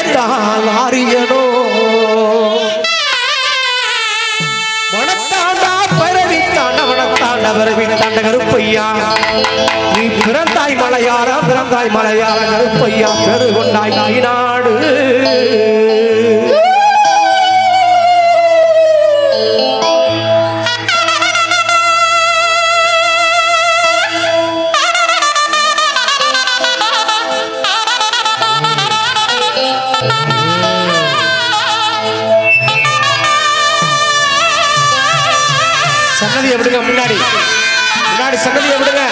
அறிந்தால் ஆரியனோ வனத்தாண்டா பரவித்தாண்ட வனத்தாண்ட பரவித்தாண்ட கருப்பையா நீ பிறந்தாய் மலையாள பிறந்தாய் மலையாள கருப்பையா பெருகொண்டாய் நாடு சன்னதியை விடுங்க முன்னாடி முன்னாடி சன்னதியை விடுங்க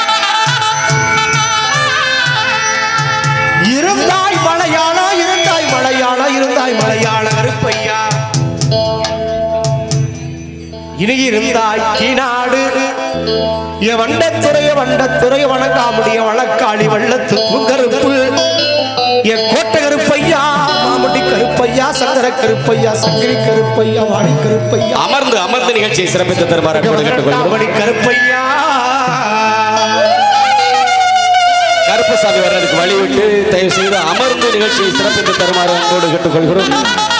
இருந்தாய் மலையாளா இருந்தாய் மலையாளா இருந்தாய் மலையாள கருப்பையா இனி இருந்தாய் கீநாடு என் வண்டத்துறைய வண்டத்துறைய வணங்காமுடிய வழக்காளி வள்ளத்துக்கு கருப்பு என் கோட்டை கருப்பையா மாமுடி கருப்பையா சங்கர கருப்பையா சங்கிரி கருப்பையா வாடி கருப்பையா அமர்ந்து அமர்ந்து நிகழ்ச்சியை சிறப்பித்து தருமாறு அன்போடு கேட்டுக்கொள்கிறோம் காமெடி கருப்பையா கருப்பசாமி வர்றதுக்கு வழிவிட்டு தயவு செய்து அமர்ந்து நிகழ்ச்சியை சிறப்பித்து தருமாறு அன்போடு கேட்டுக்கொள்கிறோம்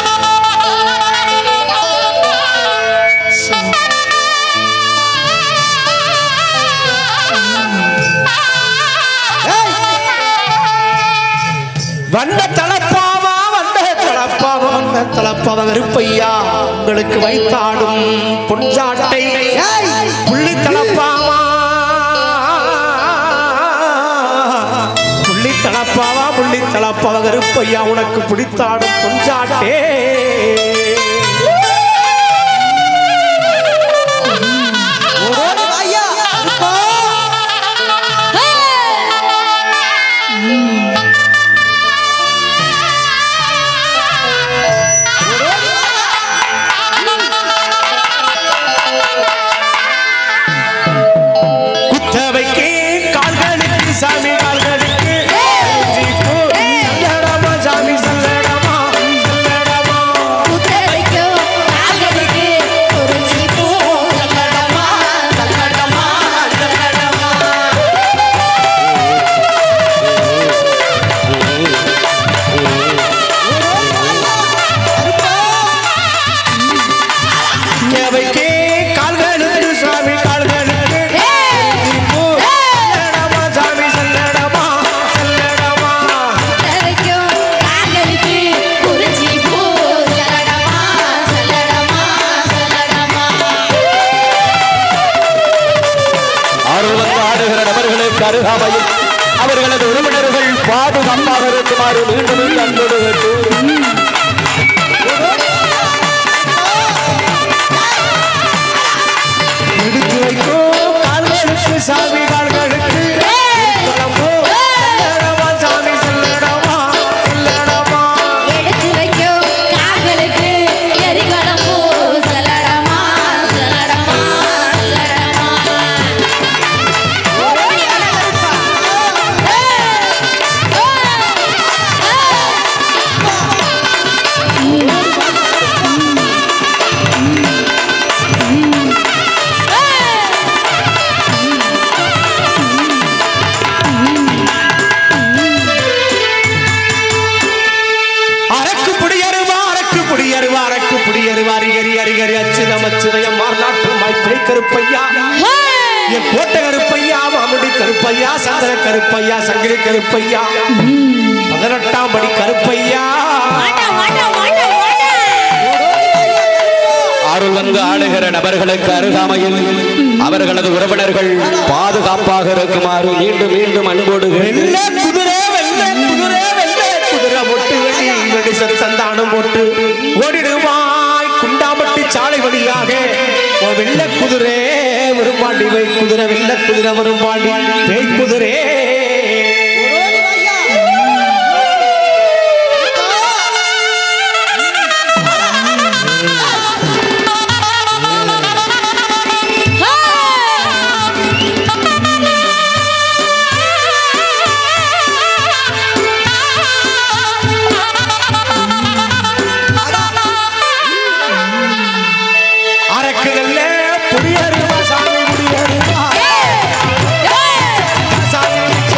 வந்த தலப்பாவா வந்த தலப்பாவா வந்த தலப்பாவா கருப்பையா உங்களுக்கு வைத்தாடும் பொன்சாட்டை புள்ளி தலப்பாவா புள்ளி தலப்பாவா புள்ளி தலப்பாவா கருப்பையா உனக்கு பிடித்தாடும் பொன்சாட்டே குத்தவைக்கு கால்களுக்கு சாமி கால்களுக்கு ஜீப்பு, சல்லடமா சாமி சல்லடமா சல்லடமா தேவைக்கு கால்களுக்கு சாமி கால்களுக்கு ஜீப்பு, சல்லடமா சாமி சல்லடமா சல்லடமா அருள் வந்து ஆடுகிற நபர்களுக்கு அருகாமையில் அவர்களது உறவினர்கள் பாதுகாப்பாக இருக்குமாறு மீண்டும் மீண்டும் அன்போடு கேட்டு எடுத்து வைக்கும் கால்களுக்கு சாமி கால்களுக்கு கிளம்பு, சல்லடமா சாமி சல்லடமா சல்லடமா எடுத்து வைக்கும் கால்களுக்கு எரிகலம்பு சலடமா சலடமா சலடமா ஓடி அழகருப்பா அரக்கு புடியருவா அரக்கு புடியருவா அரக்கு புடியருவா அரிகரி அரிகரி அச்சுதம் அச்சுதயம் மாநாட்டு மாய்ப்பிளை கருப்பையா என் கோட்டை கருப்பையா மாமுடி கருப்பையா சந்திர கருப்பையா சங்கிரி கருப்பையா பதினெட்டாம் படி கருப்பையா மாட்டா மாட்டா மாட்டா மாட்டா அருள் வந்து ஆடுகிற நபர்களுக்கு அருகாமையில் அவர்களது உறவினர்கள் பாதுகாப்பாக இருக்குமாறு மீண்டும் மீண்டும் அன்போடு கேட்டு வெள்ளை குதிரை வெள்ளை குதிரை வெள்ளை குதிரை போட்டு வெடி வெடி சந்தானம் போட்டு ஓடிடுவாய் குண்டாம்பட்டி சாலை வழியாக உன் வெள்ளை குதிரை வரும்பாண்டி வை குதிரை வெள்ளை குதிரை வரும்பாண்டி பேய் குதிரை அரக்கு நல்ல புடியருவா சாமி புடியருவா சாமி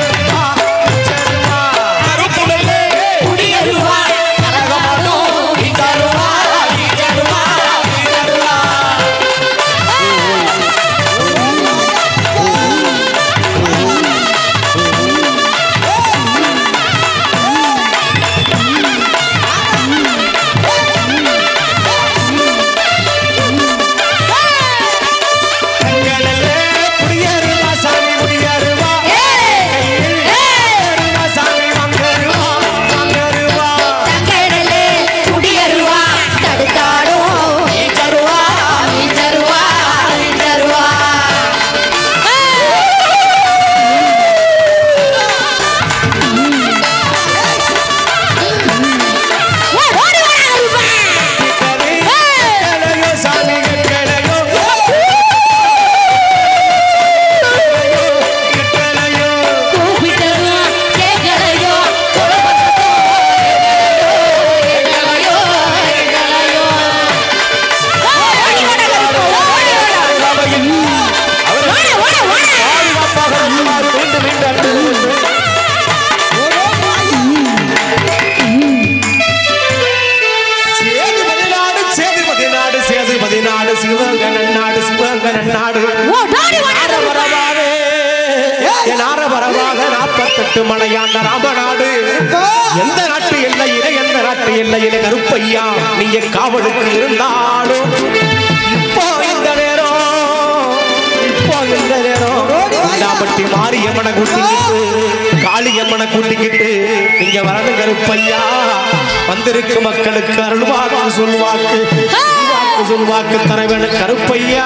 நாற்பத்தெட்டு மலையாண்ட ராமநாடு எந்த நாட்டு எல்லையில எந்த நாட்டு எல்லையில கருப்பையா நீங்க காவலுக்கு இருந்தாலும் இப்போ இந்த நேரம் இப்போ இந்த நேரம் இந்தாப்பட்டி மாரியம்மனை கூட்டிக்கிட்டு காளியம்மனை கூட்டிக்கிட்டு நீங்க வரணும் கருப்பையா வந்திருக்கு மக்களுக்கு அருள்வாக்கு சொல்வாக்கு சொல்வாக்கு சொல்வாக்கு தர வேணும் கருப்பையா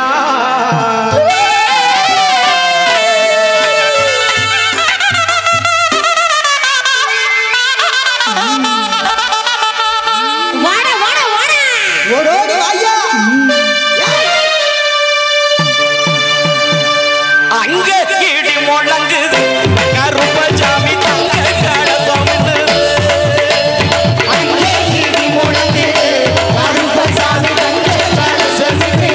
வாடா வாடா வாடா ஓடோடி ஐயா அங்க இடி முழங்குது கருப்பசாமி தங்க கடசமின்னு அங்கே இடி முழங்குது கருப்பசாமி தங்க கலசமிடுது.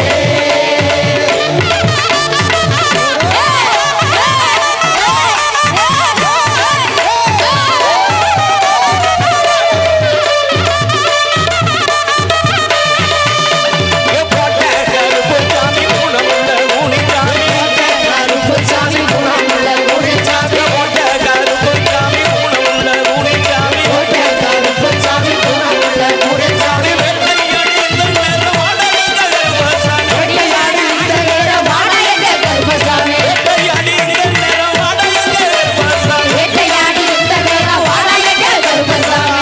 போட்ட கருப்பசாமி குணமுள்ள ஊனிச்சாமி கருப்பசாமி குணமுள்ள குடிச்சாமி. போட்ட கருப்பசாமி குணமுள்ள ஊனிச்சாமி கோட்டை கருப்பசாமி குணமுள்ள குடிச்சாமி. வெள்ளையடி இந்த நேரம் வாடகைங்க கருப்பசாமி வெள்ளையாடு இந்த நேரம் வாடா எங்க கருப்பசாமி. வெள்ளையடி இந்த நேரம் வாடகைங்க கருப்பசாமி வேட்டையாடி இந்த நேரம் வாடா எங்க கருப்பசாமி.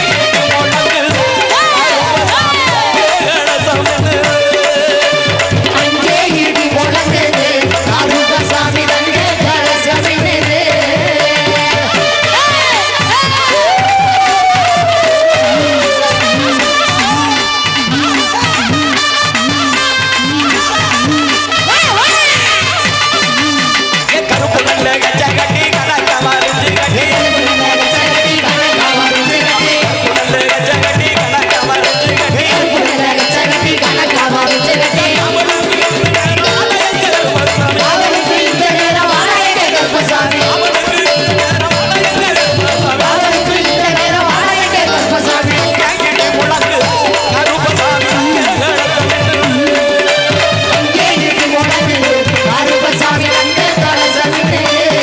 அங்கே இடி முழங்குது கருப்பசாமி தங்க கலசமிடுது. கருப்பு நல்ல கச்ச கட்டி கணக்க மருந்து கட்டி சகடி கணக்கா வந்து கட்டி. நல்ல கச்ச கட்டி கணக்க மருந்து கட்டி சகடி கணக்கா வந்து கட்டி. அவனுக்கு இந்த நேரம் வாடா எங்க கருப்பசாமி. அவனுக்கு இந்த நேரம் வாடா எங்க கருப்பசாமி. அங்கே இடி முழங்குது கருப்பசாமி தங்க கலசமிடுது.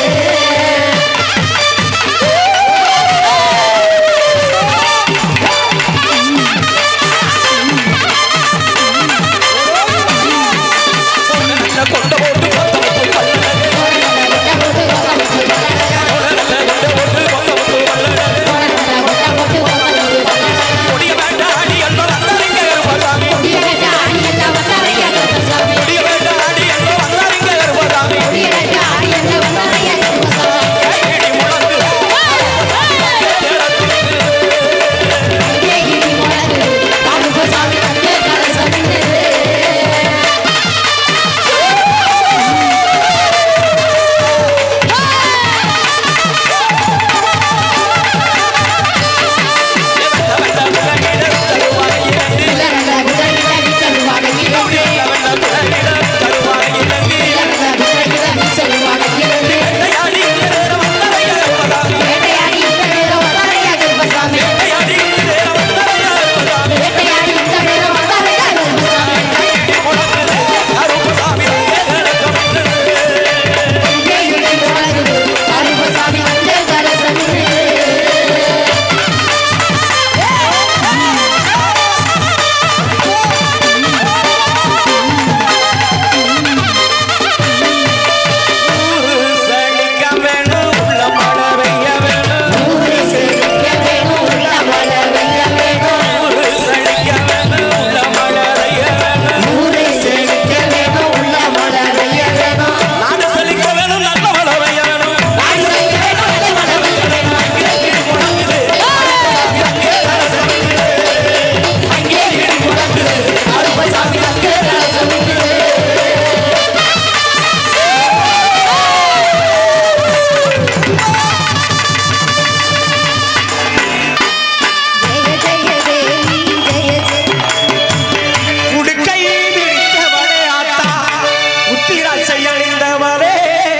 உடுக்கை விரித்தவளே ஆத்தா உத்திராட்சை அணிந்தவளே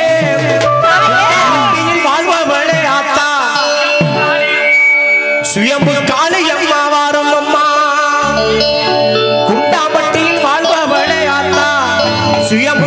ஊட்டியில் வாழ்பவளே ஆத்தா சுயம்பு காளி அம்மா வாரம் அம்மா குண்டாம்பட்டியில் வாழ்பவளே ஆத்தா சுயம்பு